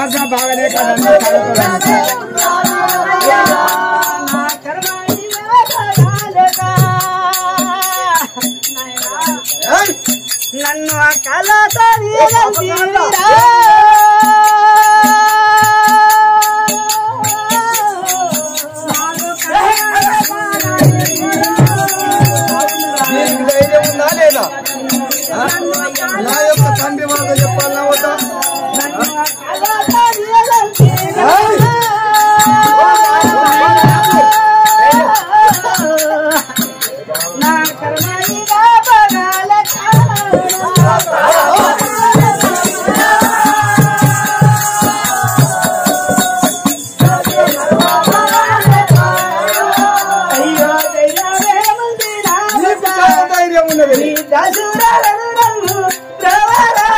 వాసన బాగానే కదండి కడుపులో. ఏయ్! నన్ను ఆ కళతో దీనికి ధైర్యం ఉందా లేదా ఆ? నా యొక్క తండ్రి మాట చెప్పాలన్నా వద్దా ఏయ్! నా కర్మయ్యగా బగాల అయ్యో దయ్యావేముంది నీకు చాలా ధైర్యం ఉన్నది దశురాలను నన్ను ప్రవరా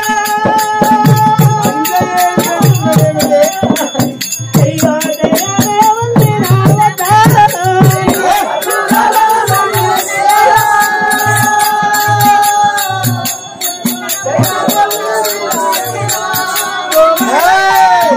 అయ్యో దయ్యావేముంది ఏయ్!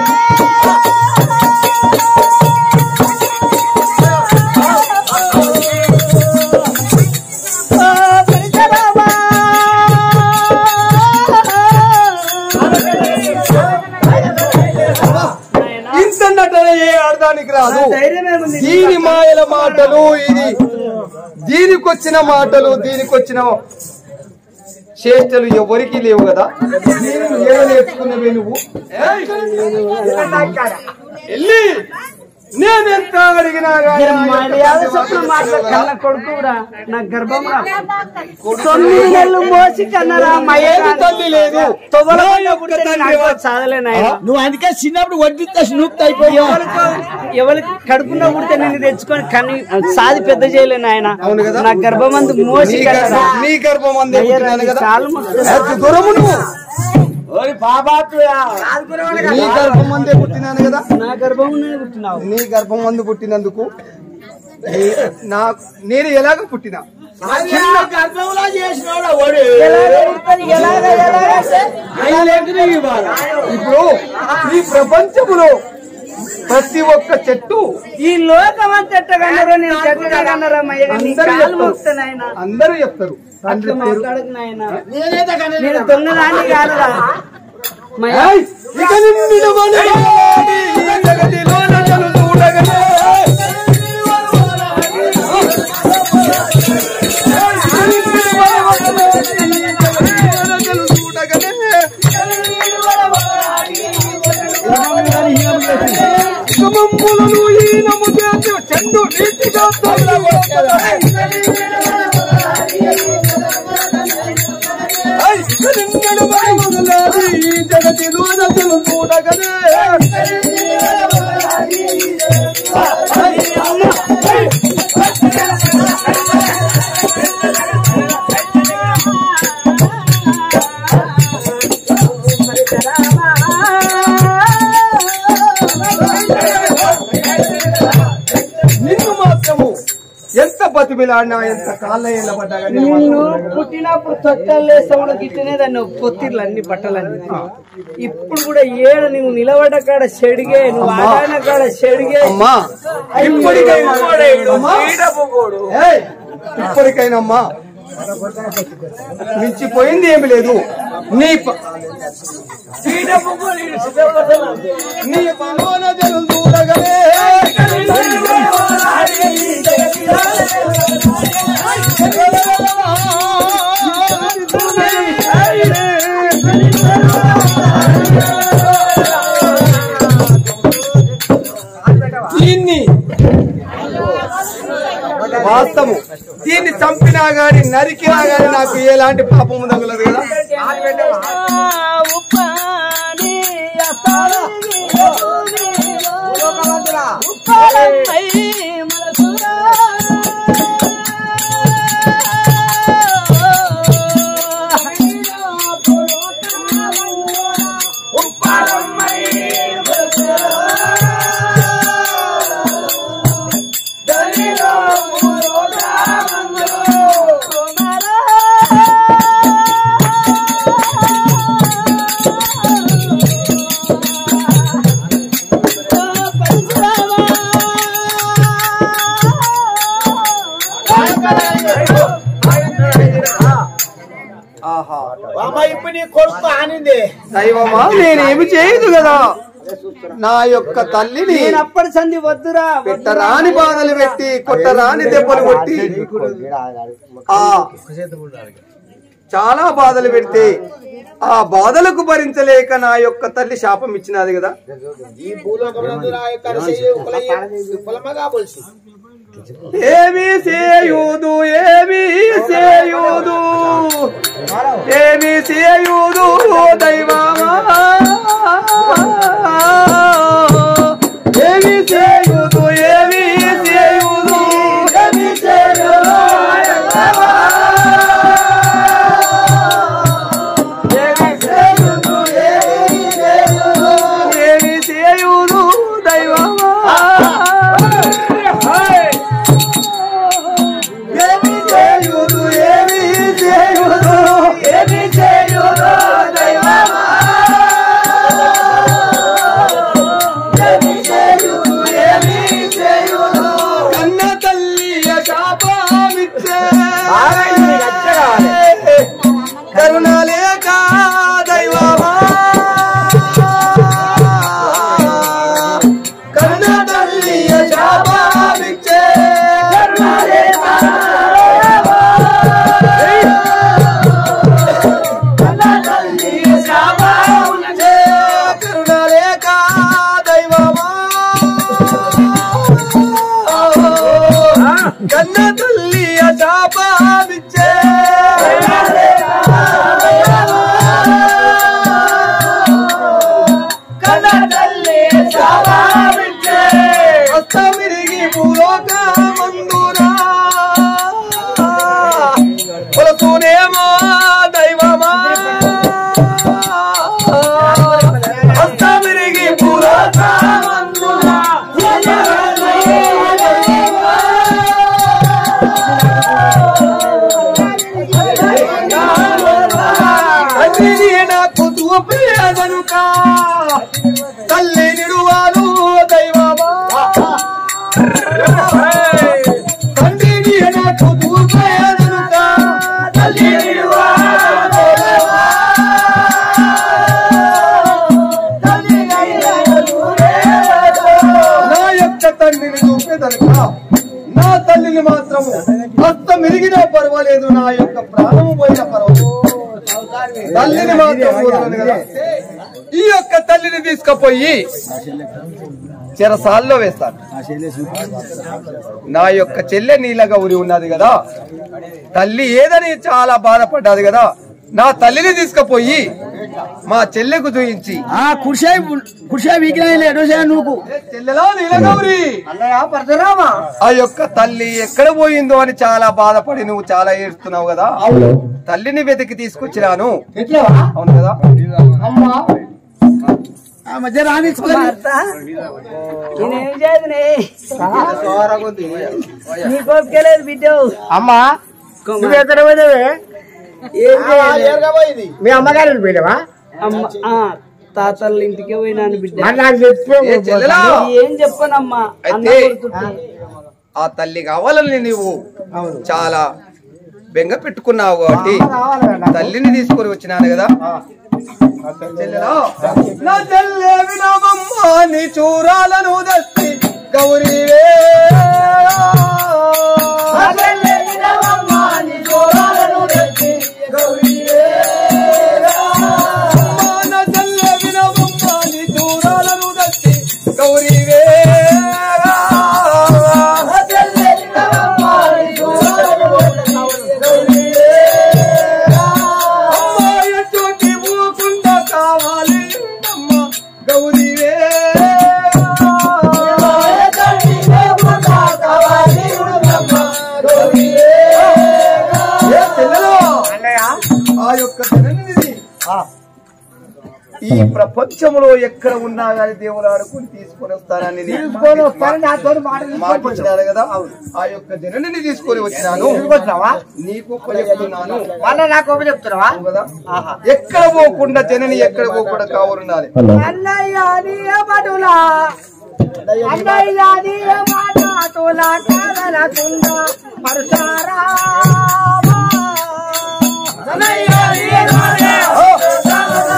ఇంతన్నట్టనే ఏ అర్థానికి రాదు ధైర్యమేముంది దీని మాయల మాటలు ఇది దీనికొచ్చిన మాటలు దీనికొచ్చిన చేష్టలు ఎవరికి లేవు కదా దీనిని ఏడ నేర్చుకున్నవే నువ్వు ఏయ్! వెళ్ళి నేనెంత అడిగినా గానీ మర్యాద చొప్పున మాటల కన్న కొడుకు కూడా నా గర్భం రా తొమ్మిది నెలలు మోసి కన్నరా ఏది తల్లి లేదు నా యొక్క తండ్రి వా- చాదలే నాయన నువ్వు అందుకే చిన్నప్పుడు వడ్డితే స్నూప్ అయిపోయావు ఎవరికి ఎవరికి కడుపున పుడితే నేను తెచ్చుకొని కని సాది పెద్ద చేయలేను ఆయన అవును కదా? నా గర్భమందు మోసి నీ కన్నరా గర్భం నీ గర్భం అందే పుట్టినాను కదా కాలు మొక్కుతా. ఎంత దూరము నువ్వు బాబాతుయా నీ గర్భం అందే పుట్టినాను కదా నా గర్భం పుట్టినావు నీ గర్భం మందు పుట్టినందుకు నీ- నా నేను ఎలాగ పుట్టినా చిన్న గర్భంలో చేసినాడు వాడు ఎలాగ పుడతాది? ఎలాగ ఎలాగ అంటే? ఐదు ఇవ్వాలి ఇప్పుడు ఈ ప్రపంచములో ప్రతి ఒక్క చెట్టు ఈ లోకం అంతా ఎట్టగన్నరో నేను చెట్టగన్నరా మయ్య నీ అందరూ కాలు చెప్తారు మొక్కుతా నాయన అందరూ చెప్తారు తండ్రి అట్లా పేరు మాట్లాడకు నాయన నేనైతే కానీ నేను దొంగదాన్ని కాదురా మయ్య ఏయ్! ఇక నిన్ను వలయాడి ఈ జగతిలో నన్ను చూడగనే. ఏయ్! ఇక నిన్ను వలయాడి ఈ జగతిలో నన్ను చూడగనే. సుమమ్ములను ఈనము చేసి చెండు నీటిగా తొలగొట్టదా. ఏయ్! ఇక నిన్ను వలయాడి ఈ జగతిలో నన్ను చూడగనే. నిన్ను మాత్రము ఎంత బతిమిలాడినా ఎంత కాళ్ళ ఏళ్ళ పడ్డా కానీ నేను నిన్ను మాత్రం ఉండగలను. పుట్టినప్పుడు తొట్టలు వేసాడు గిట్టనే దాన్ని పొత్తిర్లు అన్ని బట్టలన్నీ ఇప్పుడు కూడా ఏడ నువ్వు నిలబడ్డ కాడ చెడిగే నువ్వు ఆడాన కాడ చెడిగే అమ్మా ఇప్పటికైనా అమ్మా, ఏయ్, ఇప్పటికైనా అమ్మా మించిపోయింది ఏమి లేదు నీ ప- నీ మనోన జలు చూడగలే దీన్ని వాస్తవం దీన్ని చంపినా గాని నరికినా గాని నాకు ఎలాంటి పాపం తగలదు కదా ఆనింది దైవమా నేనేమి చేయదు కదా నా యొక్క తల్లిని నేను అప్పటి సంధి వద్దురా వద్దురా. పెట్టరాని బాధలు పెట్టి కొట్టరాని దెబ్బలు కొట్టి ఆ చాలా బాధలు పెడితే ఆ బాధలకు భరించలేక నా యొక్క తల్లి శాపం ఇచ్చినది కదా ఈ భూలోకమునందు నా యొక్క అరసేయు కులయ్య కులమగా పొలిసి ఏమి చేయుదు ఏమి చేయుదు ఏమి చేయుదు దైవమా ఏమి చేయుదు ఏమి చేయుదు ఏమి చేయుదు దైవమా. ఏమి చేయుదు ఏమి చేయుదు ఏమి చేయుదు దైవమా ఏమి చేయుదు ఏమి చేయుదు ఏమి చేయుదు దైవమా ఏమి చేయుదు ఏమి చేయుదు కన్న తల్లి శాపమిచ్చే కరుణ లేక దైవమా కన్న తల్లి శాపమిచ్చే కరుణ లేక కరుణాలేక దైవమా కన్న తల్లి అశాపావిచ్చే కన్న తల్లి శాపావిచ్చే హస్తమిరిగి భూలోక మందురా కొలతూనేమో దైవమా హస్తమిరిగి భూలోక మందురా తల్లి నాకు చూపేదనుక తల్లి నిడువాలు దైవమా తండ్రిని నాకు చూపేదనుక తల్లి నిడువాలు దైవమా నా యొక్క తండ్రిని చూపేదనుక నా తల్లిని మాత్రము హస్తం మెరిగినా పర్వాలేదు నా యొక్క ప్రాణము పోయినా పర్వాలేదు తల్లిని మాత్రం వదలను కదా. ఈ యొక్క తల్లిని తీసుకుపోయి చెరసాల్లో వేస్తాను నా యొక్క చెల్లె నీలగా ఉరి ఉన్నది కదా తల్లి ఏదని చాలా బాధపడ్డది కదా నా తల్లిని తీసుకుపోయి మా చెల్లెకు చూయించి ఆ కుర్షే కుర్షే వీకినాయి ఎడోసే నువ్వు చెల్లెలా నీలగౌరి అన్నయ్య పరశురామా ఆ యొక్క తల్లి ఎక్కడ పోయిందో అని చాలా బాధపడి నువ్వు చాలా ఏడుస్తున్నావు కదా తల్లిని వెతికి తీసుకొచ్చినాను ఎట్లావా అవును కదా అమ్మా ఆ మధ్య రాణించుకొని భర్త నేనేం చేయదునే నీ కోపికలేదు బిడ్డ అమ్మా నువ్వు ఎక్కడ పోయినవే ఏం చేయలేదు. మీ అమ్మగారిని పోయినవా అమ్మ ఆ, తాతల ఇంటికి పోయినాను బిడ్డ మరి నాకు చెప్పు ఏ చెల్లెలా ఏం చెప్పనమ్మా అన్న అయితే- కొడుతుంటే. ఆ తల్లి కావాలని నువ్వు చాలా బెంగ పెట్టుకున్నావు కాబట్టి తల్లిని తీసుకొని వచ్చినాను కదా చెల్లెలా, నా చెల్లె వినవమ్మా నీ చూరాలను దస్తి గౌరీవే నా చెల్లె వినవమ్మా నీ చూరాలను దస్తి గౌరీవే అమ్మా, నా చెల్లె వినవమ్మా నీ చూరాలను దస్తి గౌరీవే నా చెల్లె వినవమ్మా నీ చూరాలను దస్తి గౌరీవే అమ్మాయి చోటి ఊకుండ కావాలి అమ్మ గౌరీవే ఏ పిల్లలు, ఆ యొక్క జననిధి ఈ ప్రపంచంలో ఎక్కడ ఉన్నా కానీ దేవుడు ఆడుకుని తీసుకొని వస్తానని నేను తీసుకొని వస్తాను నాతో మాటలు మాట ఇచ్చినారు కదా ఆ యొక్క జననిని తీసుకొని వచ్చినాను తీసుకొచ్చినావా నీకు చెప్తున్నాను మళ్ళీ నాకు ఒక చెప్తున్నావా కదా ఎక్కడ పోకుండా జనని ఎక్కడ పోకుండా కావాలండాలి అన్నయ్య నీ పటులా అన్నయ్య నీ మాటలా కాదనకుండా పరసారా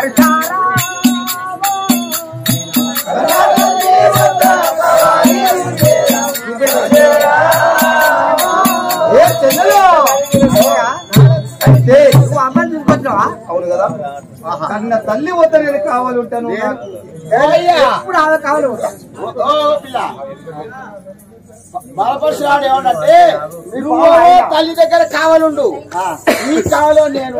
ఏ చెల్లెలు అయితే నువ్వు అమ్మని తీసుకొచ్చినావా అవును కదా కన్న తల్లి వద్ద నేను కావాలి ఉంటాను ఇప్పుడు ఆమె కావాలి ఓ పిల్ల బాలపరశురాడు ఏమన్నంటే నువ్వు తల్లి దగ్గర కావాలుండు నీకు కావాలో నేను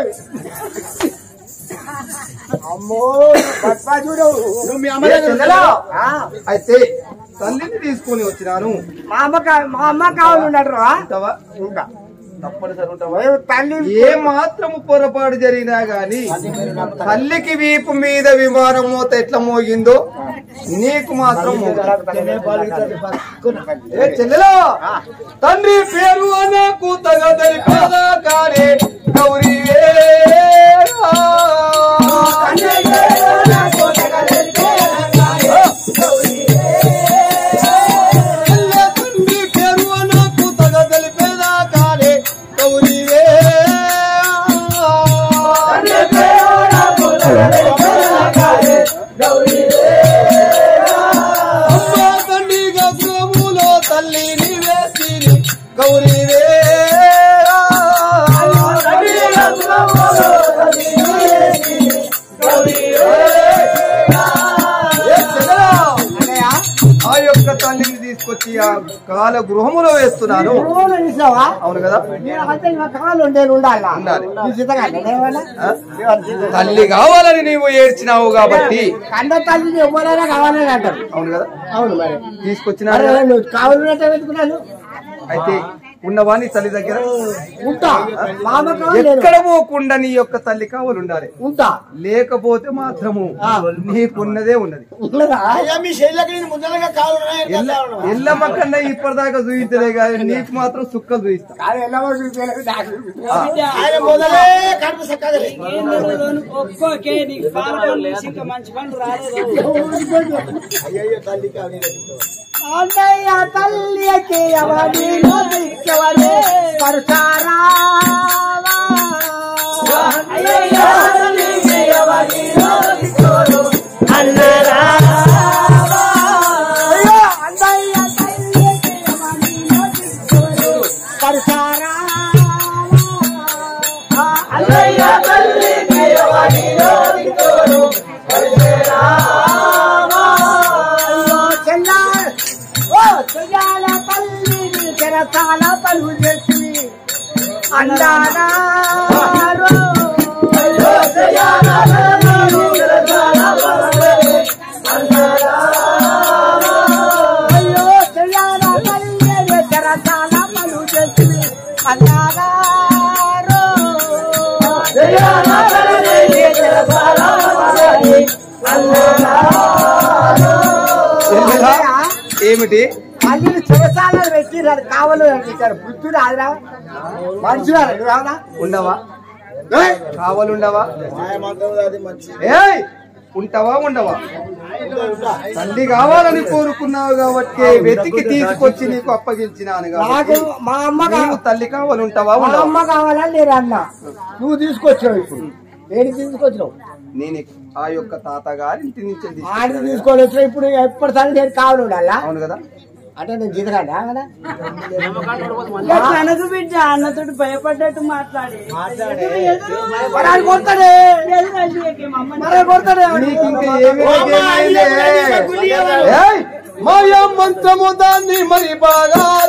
అమ్మో పట్పా చూడు నువ్వు మీ అమ్మ ఏ దగ్గర చెల్లెలు ఆ, అయితే తల్లిని తీసుకొని వచ్చినాను మా అమ్మ కా- మా అమ్మ కావాలి ఉన్నాడు రా ఉంటావా ఇంకా తప్పనిసరి ఉంటావా ఏ తల్లి ఏ మాత్రము పొరపాటు జరిగినా గాని తల్లికి వీపు మీద విమానం మోత ఎట్లా మోగిందో నీకు మాత్రం మోగుతుంది. ఏ చెల్లెలో తండ్రి పేరు నాకు తగదని కదా కానీ గౌరీ తండ్రి పేరు నాకు తగదని పేదా కానీ గౌరీ అమ్మా తండ్రిగా గృహములో తల్లిని వేసిని గౌరీ ఆ యొక్క తల్లిని తీసుకొచ్చి ఆ కాల గృహములో వేస్తున్నాను చూసావా అవును కదా అంటే ఇంకా కావాలి ఉండేది ఉండాలా ఉండాలి. నీ చిత్తగా ఏమన్నా ఆ? తల్లి కావాలని నీవు ఏడ్చినావు కాబట్టి కండ తల్లిని ఎవరైనా కావాలని అంటారు అవును కదా అవును మరి తీసుకొచ్చినారు అరే, కదా? నువ్వు కావాలంటే వెతుకున్నాను అయితే ఉన్నవా నీ తల్లి దగ్గర ఉంటా మా అమ్మ కావాలి నేను. ఎక్కడ పోకుండా నీ యొక్క తల్లి కావాలి ఉండాలి ఉంటా లేకపోతే మాత్రము నీకున్నదే ఉన్నది ఉన్నదా? అయ్యా మీ శైలికి నేను ముందరగా కావాలన్నా ఎల్ల- ఎల్లమ్మ కన్నా ఇప్పటిదాకా చూపించలే కానీ నీకు మాత్రం సుక్కలు చూపిస్తా కాదు, ఎలా వస్తుంది తెలియదు నాకు. ఆ. ఆయన మొదలే కడుపు చక్కగా ఒక్కోకే నీకు పాల పనులు వేసి ఇంకా మంచి పనులు రాలేదు అయ్యో తల్లి కావాలి అన్నయ్య తల్లికి ఎవరి నోటికెవరే పరుచారా అయ్యో అన్నయ్య తల్లికి ఎవరి నోటికెవరు పరుచారా అన్నయ్య తల్లికి ఎవరి నోటికెవరు అయ్యో చెల్లా ఓ చెయ్యాల తల్లిని చెరసాల పలువు చేసి అందారా అయ్యో చెయ్యాల తల్లిని చెరసాల పలువు చేసి అందారా. అయ్యో చెయ్యాల తల్లిని చెరసాల పలువు చేసి అందారా. చెయ్యాల తల్లిని చెరసాల పలువు చేసి చెల్లెలా? ఏమిటి మళ్ళీ చెరసాల పెట్టి అది కావాలి అంటారు బుద్ధుడు ఆదిరా మనుషులు రావడా ఉండవా కావాలుండవా అది మంచి ఏయ్ ఉంటావా ఉండవా తల్లి కావాలని కోరుకున్నావు కాబట్టి వెతికి తీసుకొచ్చి నీకు అప్పగించినాను నాకు కాబట్టి మా అమ్మ నీవు కావాలి తల్లి కావాలుంటావా మా ఉండవా అమ్మ కావాలని నేను అన్నా నువ్వు తీసుకొచ్చావు ఇప్పుడు ఏది తీసుకొచ్చినావు నేను ఆ యొక్క తాత గారి ఇంటి నుంచి ఆడికి తీసుకొచ్చాను. తీసుకొని వచ్చిన ఇప్పుడు ఎప్పటిసారి నేను కావాలి ఉండాలా అవును కదా అంటే నేను జీతగాడా కదా అనదు బిడ్డ అన్నతోటి భయపడ్డట్టు మాట్లాడి మరి ఆయన కొడతాడే మరి ఆయన కొడతాడే నీకు ఇంకా ఏమీ ఏయ్ మాయా మంత్రము దాన్ని మరి బాగా